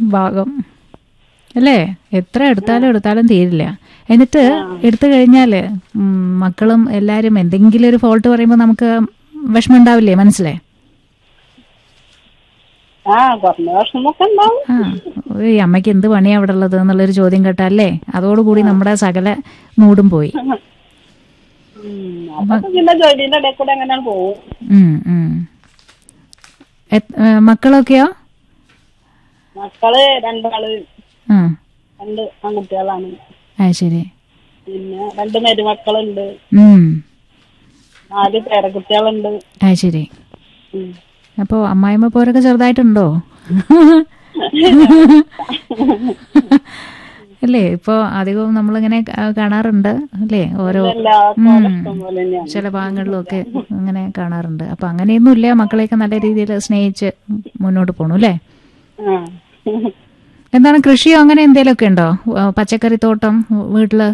ഭാഗം അല്ലേ എത്ര എടുത്താലും എടുത്താലും തീരില്ല എന്നിട്ട് എടുത്തു കഴിഞ്ഞാല് ഉം, മക്കളും എല്ലാരും എന്തെങ്കിലും ഒരു ഫോൾട്ട് പറയുമ്പോൾ നമുക്ക് വിഷമം ഉണ്ടാവില്ലേ മനസ്സിലേ ആ കുറഞ്ഞ വിഷമൊക്കെ ഉണ്ടാവും ആ ഈ അമ്മയ്ക്ക് എന്ത് പണിയാ അവിടെ ഉള്ളത് എന്നുള്ളൊരു ചോദ്യം കേട്ടല്ലേ അതോടുകൂടി നമ്മുടെ സകല മൂടും പോയി ഉം, അതൊക്കെ പിന്നെ ജോലിന്റെ ഇടയിൽ കൂടെ അങ്ങനെ പോകും ഉം, ഉം. എത്- ഏ, മക്കളൊക്കെയോ മക്കള് രണ്ടാള് ആ രണ്ട് ആൺകുട്ടികളാണ് അത് ശരി പിന്നെ രണ്ട് മരുമക്കളുണ്ട് ഉം നാല് പേരക്കുട്ടികളുണ്ട് അത് ശരി ഉം. അപ്പോ അമ്മായിമ്മ പോരൊക്കെ ചെറുതായിട്ടുണ്ടോ അല്ലേ ഇപ്പൊ അധികവും നമ്മളിങ്ങനെ കാ- കാണാറുണ്ട് അല്ലേ ഓരോ എല്ലാ ഉം. ഇഷ്ടം പോലെ തന്നെയാണ് ചില ഭാഗങ്ങളിലൊക്കെ അങ്ങനെ കാണാറുണ്ട് അപ്പൊ അങ്ങനെയൊന്നും ഇല്ല മക്കളെയൊക്കെ നല്ല രീതിയിൽ സ്നേഹിച്ച് മുന്നോട്ട് പോണു അല്ലേ ആ. എന്താണ് കൃഷിയോ അങ്ങനെ എന്തേലുമൊക്കെ ഉണ്ടോ ആ, പച്ചക്കറി തോട്ടം വീട്ടില്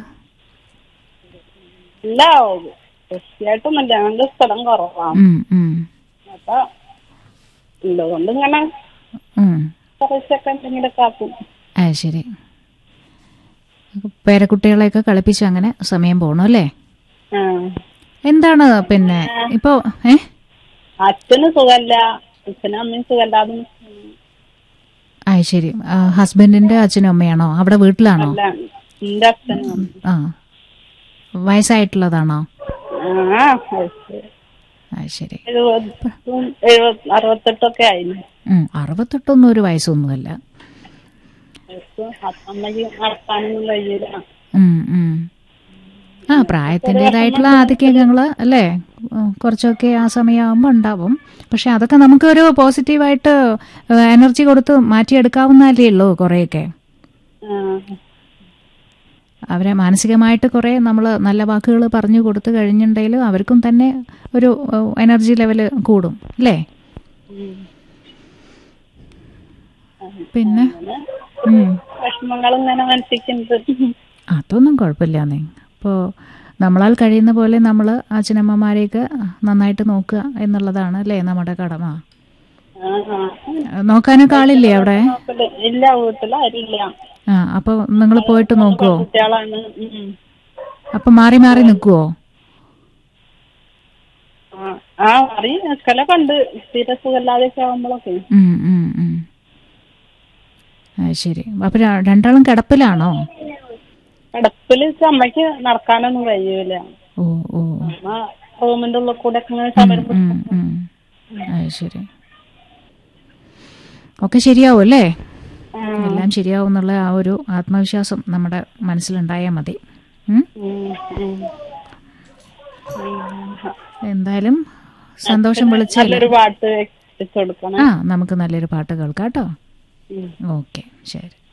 ഇല്ല കൃഷിയായിട്ടൊന്നുമില്ല ഞങ്ങളുടെ സ്ഥലം കുറവാണ് ഉം, ഉം, അപ്പൊ ഉള്ളതുകൊണ്ട് ഇങ്ങനെ ഉം. കുറച്ചൊക്കെ എന്തെങ്കിലുമൊക്കെ ആക്കും അത് ശരി പേരക്കുട്ടികളെയൊക്കെ കളിപ്പിച്ച് അങ്ങനെ സമയം പോണു അല്ലേ ആ. എന്താണ് പിന്നെ ഇപ്പോ ഏ അച്ഛന് സുഖല്ല അച്ഛനും അമ്മയും സുഖല്ലാതും അത് ശരി ആ, ഹസ്ബൻഡിന്റെ അച്ഛനും അമ്മയാണോ അവിടെ വീട്ടിലാണോ അല്ല എന്റെ അച്ഛനും ആ വയസ്സായിട്ടുള്ളതാണോ ആ വയസ്സ് അത് ശരി എഴുപതും എഴുപത് അറുപത്തെട്ടൊക്കെ ആയിരുന്നു ഉം, അറുപത്തെട്ടൊന്നും ഒരു വയസ്സൊന്നുമല്ല വയസ്സ് അമ്മയ്ക്ക് നടക്കാനൊന്നും കഴിയില്ല ഉം, ഉം. ആ പ്രായത്തിൻ്റെതായിട്ടുള്ള ആധിക്യങ്ങള് അല്ലേ ഉം, കുറച്ചൊക്കെ ആ സമയമാകുമ്പോൾ ഉണ്ടാവും പക്ഷെ അതൊക്കെ നമുക്കൊരു പോസിറ്റീവായിട്ട് എനർജി കൊടുത്ത് മാറ്റിയെടുക്കാവുന്നതല്ലേ ഉള്ളൂ കുറേയൊക്കെ ആ. അവരെ മാനസികമായിട്ട് കുറേ നമ്മൾ നല്ല വാക്കുകൾ പറഞ്ഞു കൊടുത്തു കഴിഞ്ഞിട്ടുണ്ടെങ്കിൽ അവർക്കും തന്നെ ഒരു എനർജി ലെവല് കൂടും അല്ലേ ഉം. പിന്നെ ഉം. വിഷമങ്ങൾ ഇങ്ങനെ മനസ്സിക്കുന്നുണ്ട് അതൊന്നും കുഴപ്പമില്ലാന്നേ അപ്പോൾ നമ്മളാൽ കഴിയുന്ന പോലെ നമ്മൾ അച്ഛനമ്മമാരെയൊക്കെ നന്നായിട്ട് നോക്കുക എന്നുള്ളതാണ് അല്ലേ നമ്മുടെ കടമ ആ, ആ. നോക്കാനൊക്കെ ആളില്ലേ അവിടെ നോക്കല്. ഇല്ല വീട്ടിലാരില്ല ആ അപ്പോൾ നിങ്ങൾ പോയിട്ട് നോക്കുവോ കുട്ടികളാണ് ഉം. അപ്പം മാറി മാറി നിൽക്കുവോ ആ, ആ അറി നിക്കലൊക്കെ ഉണ്ട് തീരെ സുഖമില്ലാതെയൊക്കെ ആവുമ്പോഴൊക്കെ ഉം, ഉം, ഉം. അത് ശരി അപ്പം ര- രണ്ടാളും കിടപ്പിലാണോ കിടപ്പില് അമ്മയ്ക്ക് നടക്കാനൊന്നും കഴിയൂല ഓ ഓ അമ്മ റൂമിന്റെ ഉള്ളിൽ കൂടെ ഒക്കെ ഇങ്ങനെ സമരം ഉം, ഉം. അത് ശരി ഒക്കെ ശരിയാവും അല്ലേ എല്ലാം ശരിയാവും എന്നുള്ള ആ ഒരു ആത്മവിശ്വാസം നമ്മുടെ മനസ്സിലുണ്ടായാൽ മതി ഉം? ഉം, ഉം. എന്തായാലും സന്തോഷം വിളിച്ചാൽ നല്ലൊരു പാട്ട് വെച്ചു കൊടുക്കണം ആ നമുക്ക് നല്ലൊരു പാട്ട് കേൾക്കാം കേട്ടോ ഉം. ഓക്കെ ശരി